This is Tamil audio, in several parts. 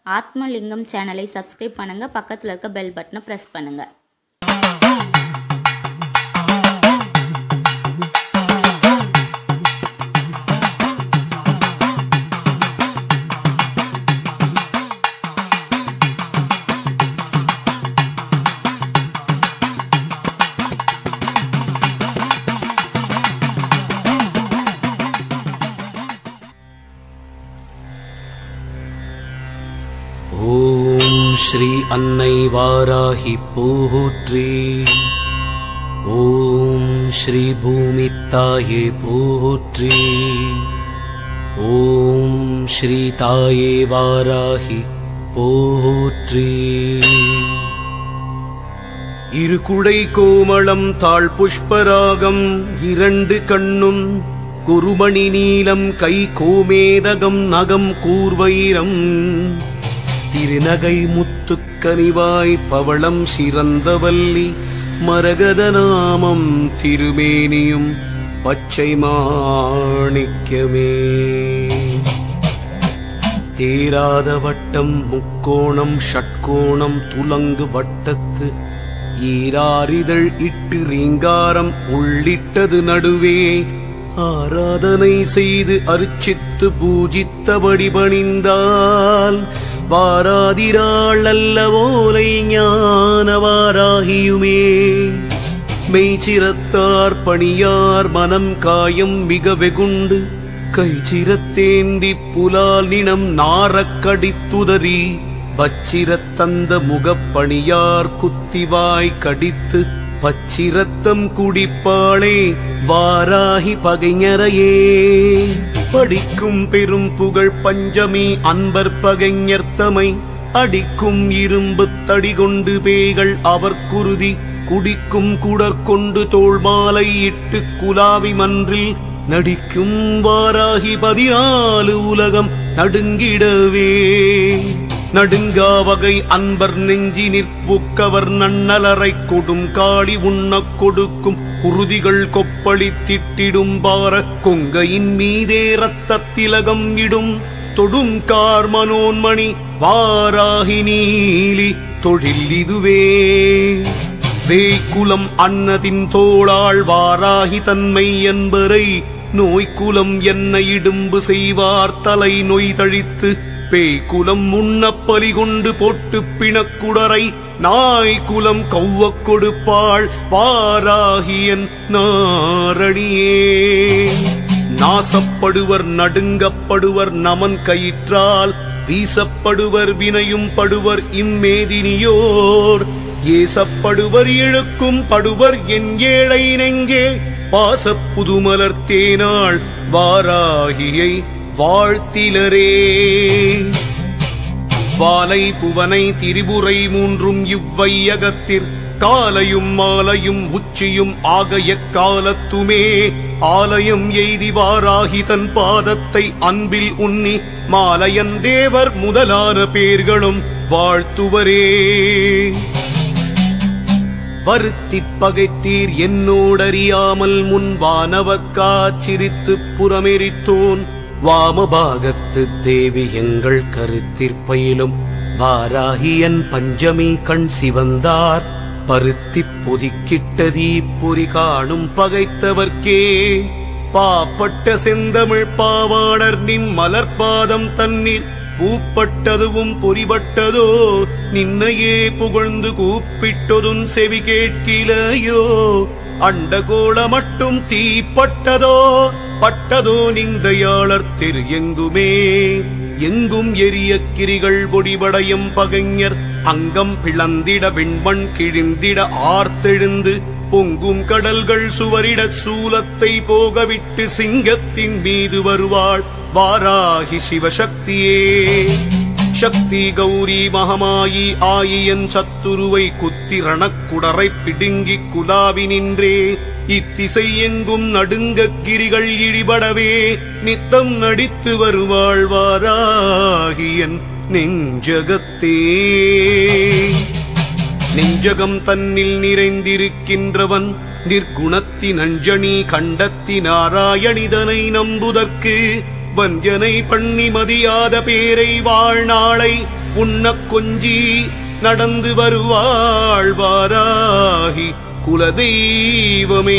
ஆத்மலிங்கம் சேனலை சப்ஸ்கிரைப் பண்ணுங்கள் பக்கத்தில் இருக்க பெல் பட்டனை ப்ரெஸ் பண்ணுங்கள் ஓம் ஸ்ரீ அன்னை வாராகி போற்றி ஓம் ஸ்ரீ பூமி தாயே போற்றி ஓம் ஸ்ரீ தாயே வாராகி போற்றி இரு குடை கோமளம் தாழ் புஷ்பராகம் இரண்டு கண்ணும் குருமணி நீலம் கை கோமேதகம் நகம் கூர்வைரம் திருநகை முத்துக்கனிவாய் பவளம் சிறந்தவல்லி மரகத நாமம் திருமேனியும் பச்சை மாணிக்கமே தேராத வட்டம் முக்கோணம் ஷட்கோணம் துலங்கு வட்டத்து ஈராரிதழ் இட்டு ரீங்காரம் உள்ளிட்டது நடுவே ஆராதனை செய்து அர்ச்சித்து பூஜித்தபடி பணிந்தால் வாராதிராள் அல்லவோலை ஞானவாராகியுமே மெய்ச்சிரத்தார் பணியார் மனம் காயம் மிக வெகுண்டு கைச்சிரத்தேந்தி புலால் நினம் நாரக் கடித்துதறி வச்சிரத்தந்த முகப்பணியார் குத்திவாய் கடித்து பச்சிரத்தம் குடிப்பாளே வாராகி பகைஞரையே படிக்கும் பெரும் புகழ் பஞ்சமி அன்பர் பகைஞர்த்தமை அடிக்கும் இரும்பு தடி கொண்டு பேய்கள் அவர் குருதி குடிக்கும் குடற்கொண்டு தோள் மாலை இட்டு குலாவி மன்றில் நடிக்கும் வாராகி பதினாலு உலகம் நடுங்கிடவே நடுங்கா வகை அன்பர் நெஞ்சி நிற்புக்கவர் நன்னலரை கொடும் காளி உண்ணக் கொடுக்கும் குருதிகள் கொப்பளி திட்டிடும் பார கொங்கையின் மீதே ரத்த திலகம் இடும் தொடும் கார் மனோன்மணி வாராகி நீலி தொழில் இதுவே வேய்க்குலம் அன்னதின் தோளாள் வாராகி தன்மை என்பரை நோய்க்குலம் என்ன இடும்பு செய்வார் தலை நொய் தழித்து பேய்க்குலம் முன்னப் பலி கொண்டு போட்டு பிணக்குடரை நாய்க்குலம் கௌவக் கொடுப்பாள் வாராகியன் நாரணியே நாசப்படுவர் நடுங்கப்படுவர் நமன் கயிற்றால் வீசப்படுவர் வினையும் படுவர் இம்மேதினியோர் ஏசப்படுவர் இழுக்கும் படுவர் என் ஏழை நெஞ்சே பாசப் புதுமலர் தேனாள் வாராகியை வாழ்த்திலரே வாலை புவனை திரிபுரை மூன்றும் இவ்வையகத்திற் காலையும் மாலையும் உச்சியும் ஆக எக்காலத்துமே ஆலயம் எய்தி வாராகி தன் பாதத்தை அன்பில் உன்னி மாலையன் தேவர் முதலான பேர்களும் வாழ்த்துவரே வருத்திப் பகைத்தீர் என்னோடறியாமல் முன் வானவர் காச்சிரித்துப் புறமெரித்தோன் வாமபாகத்து தேவி எங்கள் கருத்திற்பயிலும் வாராகியன் பஞ்சமி கண் சிவந்தார் பருத்திப் பொதிக்கிட்டதீ பொறி காணும் பகைத்தவர்க்கே பாப்பட்ட செந்தமிழ் பாவாடர் நின் மலர்பாதம் தண்ணீர் பூப்பட்டதுவும் பொறிபட்டதோ நின்னையே புகழ்ந்து கூப்பிட்டதும் செவி கேட்கிலையோ அண்டகோள மட்டும் தீப்பட்டதோ பட்டதோ நிந்தையாளர் திரு எங்குமே எங்கும் எரிய கிரிகள் பொடிபடையும் பகைஞர் அங்கம் பிளந்திட விண்மண் கிழிந்திட ஆர்த்தெழுந்து பொங்கும் கடல்கள் சுவரிட சூலத்தை போகவிட்டு சிங்கத்தின் மீது வருவாள் வாராகி சிவசக்தியே சக்தி கௌரி மகமாயி ஆயியன் சத்துருவை குத்தி ரணக்குடரை பிடுங்கி குலாவி நின்றே இத்திசை எங்கும் நடுங்கக் கிரிகள் இழிபடவே நித்தம் நடித்து வருவாள் வாராகியன் நெஞ்சகத்தே நெஞ்சகம் தன்னில் நிறைந்திருக்கின்றவன் நிர்குணத்தின் அஞ்சனி கண்டத்தி நாராயணிதனை நம்புதற்கு வஞ்சனை பண்ணி மதியாத பேரை வாழ்நாளை உண்ணக் கொஞ்சி நடந்து வருவாள் வாராகி குலதெய்வமே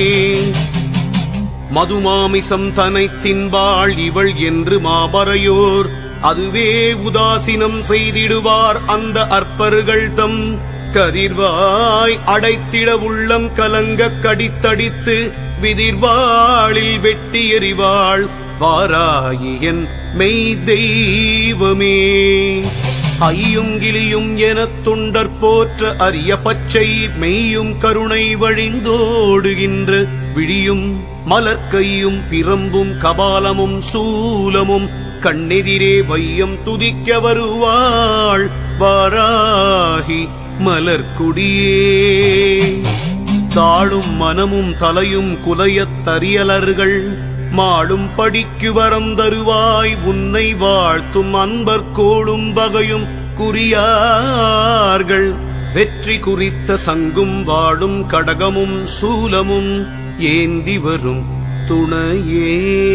மதுமாமிசம் தனை தின்பாள் இவள் என்று மாபறையோர் அதுவே உதாசீனம் செய்திடுவார் அந்த அற்பர்கள் தம் கதிர்வாய் அடைத்திட உள்ளம் கலங்க கடித்தடித்து விதிர்வாளில் வெட்டி எறிவாள் வாராயின் மெய் தெய்வமே ஐயும் கிளியும் எனத் தொண்டர் போற்ற அரிய பச்சை மெய்யும் கருணை வழிந்தோடுகின்ற விழியும் மலர்க்கையும் பிரம்பும் கபாலமும் சூலமும் கண்ணெதிரே வையம் துதிக்க வருவாள் வாராகி மலர்க்குடியே தாழும் மனமும் தலையும் குலையத் தரியலர்கள் மாடும் படிக்கு வரம் தருவாய் உன்னை வாழ்த்தும் அன்பர் கோளும் பகையும் குறியார்கள் வெற்றி குறித்த சங்கும் வாடும் கடகமும் சூலமும் ஏந்தி வரும் துணையே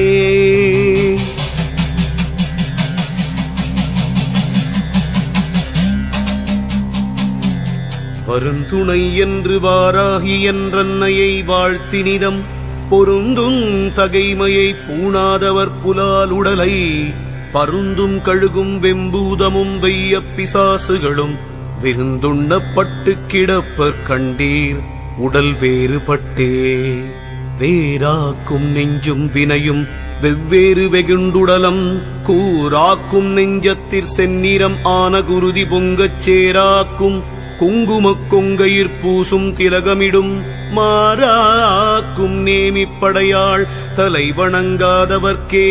வருந்துணை என்று வாராகி என்றன்னையை வாழ்த்தினிதம் பொருந்தும் தகைமையை பூணாதவர் புலால் உடலை பருந்தும் கழுகும் வெம்பூதமும் வெய்ய பிசாசுகளும் விருந்துண்ணப்பட்டு கிடப்பர் கண்டீர் உடல் வேறுபட்டே வேறாக்கும் நெஞ்சும் வினையும் வெவ்வேறு வெகுண்டுடலம் கூராக்கும் நெஞ்சத்திற் செந்நிறம் ஆன குருதி பொங்கச் சேராக்கும் குங்குமக் கொங்கையிற் பூசும் திலகமிடும் மாறாக்கும் நேமிப்படையாள் தலை வணங்காதவர்க்கே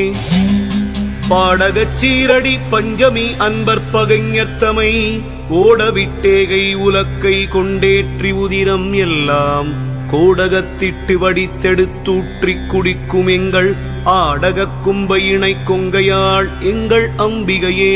பாடகச் சீரடி பஞ்சமி அன்பர் பகைஞர்த்தமை ஓடவிட்டேகை உலக்கை கொண்டேற்றி உதிரம் எல்லாம் கோடகத்திட்டு வடித்தெடுத்தூற்றிக் குடிக்கும் எங்கள் ஆடகக் கும்பையினை கொங்கையாள் எங்கள் அம்பிகையே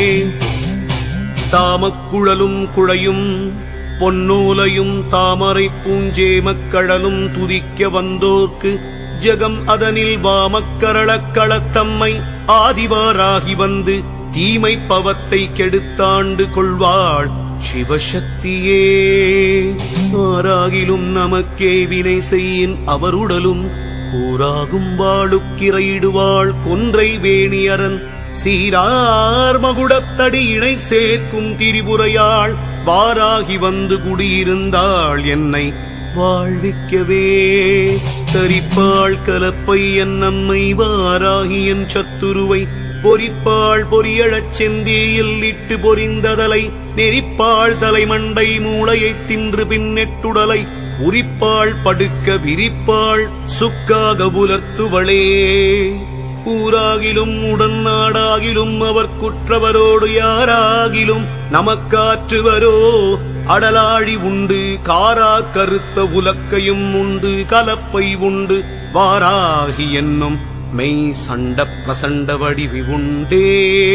தாமக்குழலும் குழையும் பொன்னூலையும் தாமரை பூஞ்சேமக் கழலும் துதிக்க வந்தோர்க்கு ஜெகம் அதனில் வாமக்கரளக் களத்தம்மை ஆதிவாராகி வந்து தீமை பவத்தை கெடுத்தாண்டு கொள்வாள் சிவசக்தியே ஆராகிலும் நமக்கே வினை செய்யின் அவருடலும் கூறாகும் வாழுக்கிரையிடுவாள் கொன்றை வேணியரன் சீரார் மகுடத்தடி இணை சேர்க்கும் திரிபுரையாள் வாராகி வந்து குடியிருந்தாள் என்னை வாழ்விக்கவே தரிப்பாள் கலப்பை என் நம்மை வாராகி என் சத்துருவை பொறிப்பாள் பொரியழச் செந்தியில் இட்டு பொறிந்ததலை நெரிப்பாள் தலைமண்டை மூளையைத் தின்று பின்னெட்டுடலை உரிப்பாள் படுக்க விரிப்பாள் சுக்காக புலர்த்துவளே ஊராகிலும் உடன் நாடாகிலும் அவர் குற்றவரோடு யாராகிலும் நமக்காற்றுவரோ அடலாழி உண்டு காரா கருத்த உலக்கையும் உண்டு கலப்பை உண்டு வாராகி என்னும் மெய் சண்ட பிரசண்ட வடிவி உண்டே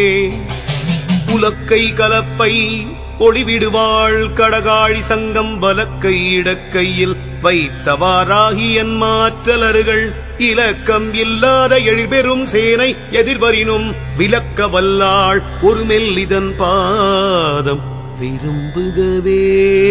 உலக்கை கலப்பை ஒளிவிடுவாள் கடகாழி சங்கம் வலக்கை இடக்கையில் வைத்தவாறாகி என் மாற்றலர்கள் இலக்கம் இல்லாத எழிற்பெரும் சேனை எதிர்வரினும் விலக்க வல்லாள் ஒரு மெல்லிதன் பாதம் விரும்புகவே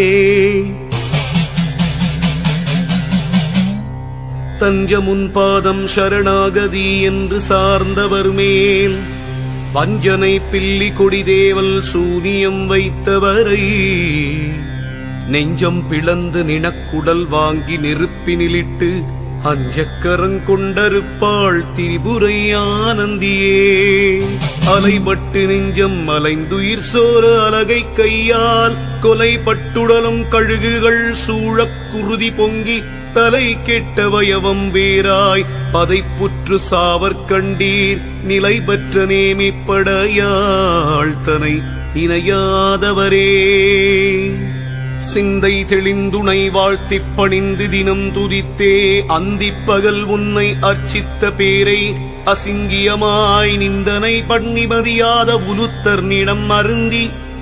தஞ்சமுன் பாதம் சரணாகதி என்று சார்ந்தவர் மேல் வஞ்சனை பில்லி கொடிதேவல் சூனியம் வைத்தவரை நெஞ்சம் பிளந்து நினக்குடல் வாங்கி நெருப்பினிலிட்டு அஞ்சக்கரங் கொண்டருப்பாள் திரிபுரை ஆனந்தியே அலைபட்டு நெஞ்சம் அலைந்துயிர் சோர அலகை கையால் கொலைப்பட்டுடலும் கழுகுகள் சூழக் குருதி பொங்கி தலை கெட்ட வயவம் வேராய் பதைப்புற்று சாவர் கண்டீர் நிலை பெற்ற நேமிப்படையாள் தனை இணையாதவரே சிந்தை தெளிந்துணை வாழ்த்திப் பணிந்து தினம் துதித்தே அந்திப் பகல் உன்னை அர்ச்சித்த பேரை அசிங்கியமாய் நிந்தனை பண்ணி மதியாத உலுத்தர் நிடம் அருந்தி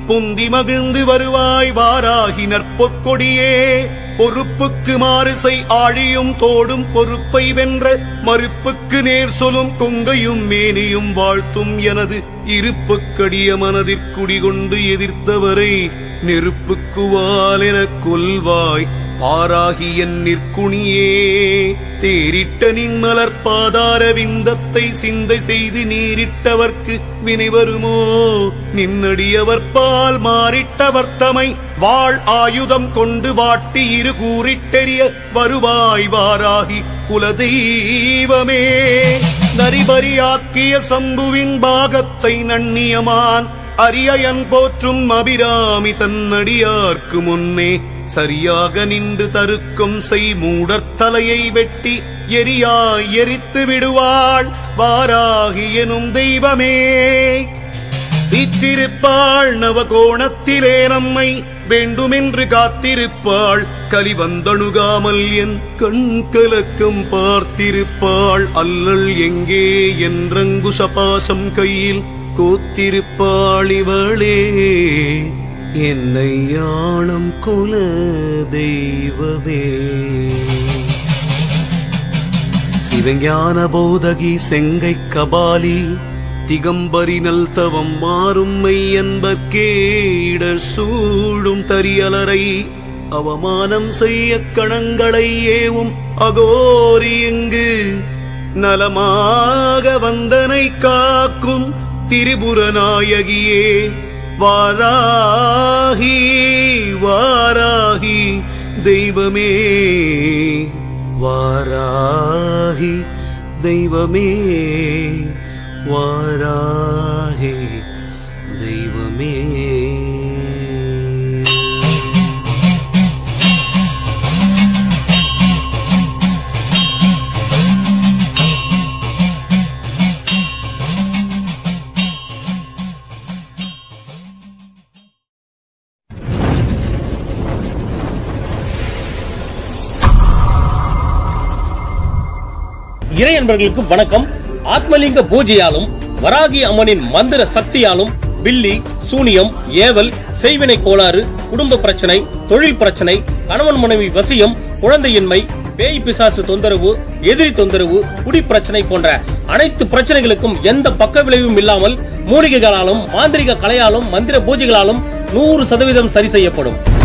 பொந்தி மகிழ்ந்து வருவாய் வாராகி நற்பொற்கொடியே பொறுப்புக்கு மாறுசை ஆழியும் தோடும் பொறுப்பை வென்ற மறுப்புக்கு நேர் சொலும் கொங்கையும் மேனியும் வாழ்த்தும் எனது இருப்புக்கடிய மனதிற்குடிகொண்டு எதிர்த்தவரை நெருப்புக்குவால் எனக் கொல்வாய் பாராகி என் நிற்குணியே தேரிட்ட நின் மலர்பாதார விந்தத்தை சிந்தை செய்து நீரிட்டவர்க்கு வினை வருமோ நின்னடியவர் பால் மாறிட்டவர் தமை வாழ் ஆயுதம் கொண்டு வாட்டி இரு கூறிட்டெறிய வருவாய் வாராகி குலதெய்வமே நரிபரியாக்கிய சம்புவின் பாகத்தை நன்னியமான் அரியயன் போற்றும் அபிராமி தன்னடியார்க்கு முன்னே சரியாக நின்று தருக்கம் செய் மூடர் தலையை வெட்டி எரியாய் எரித்து விடுவாள் வாராகி எனும் தெய்வமே வீற்றிருப்பாள் நவகோணத்திலே நம்மை வேண்டுமென்று காத்திருப்பாள் கலிவந்தணுகாமல் என் கண் கலக்கம் பார்த்திருப்பாள் அல்லல் எங்கே என்றங்குஷபாசம் கையில் கோத்திருப்பாள் இவளே என்னை யானம் குல தெய்வமே சிவஞான போதகி செங்கை கபாலி திகம்பரி நல் தவம் மாறும் மெய்யன்பர்க்கே இடர் சூழும் தரியலரை அவமானம் செய்ய கணங்களை ஏவும் அகோரி எங்கு நலமாக வந்தனை காக்கும் திரிபுரநாயகியே வாராகி வாராகி தெய்வமே வாராகி தெய்வமே வாராகி தெய்வமே இறை அன்பர்களுக்கு வணக்கம் ஆத்மலிங்க பூஜையாலும் வராகி அம்மனின் மந்திர சக்தியாலும் பில்லி சூனியம் ஏவல் செய்வினை கோளாறு குடும்ப பிரச்சனை தொழில் பிரச்சனை கணவன் மனைவி வசியம் குழந்தையின்மை பேய் பிசாசு தொந்தரவு எதிரி தொந்தரவு குடி பிரச்சனை போன்ற அனைத்து பிரச்சனைகளுக்கும் எந்த பக்க விளைவும் இல்லாமல் மூலிகைகளாலும் மாந்திரிக கலையாலும் மந்திர பூஜைகளாலும் நூறு சதவீதம் சரி செய்யப்படும்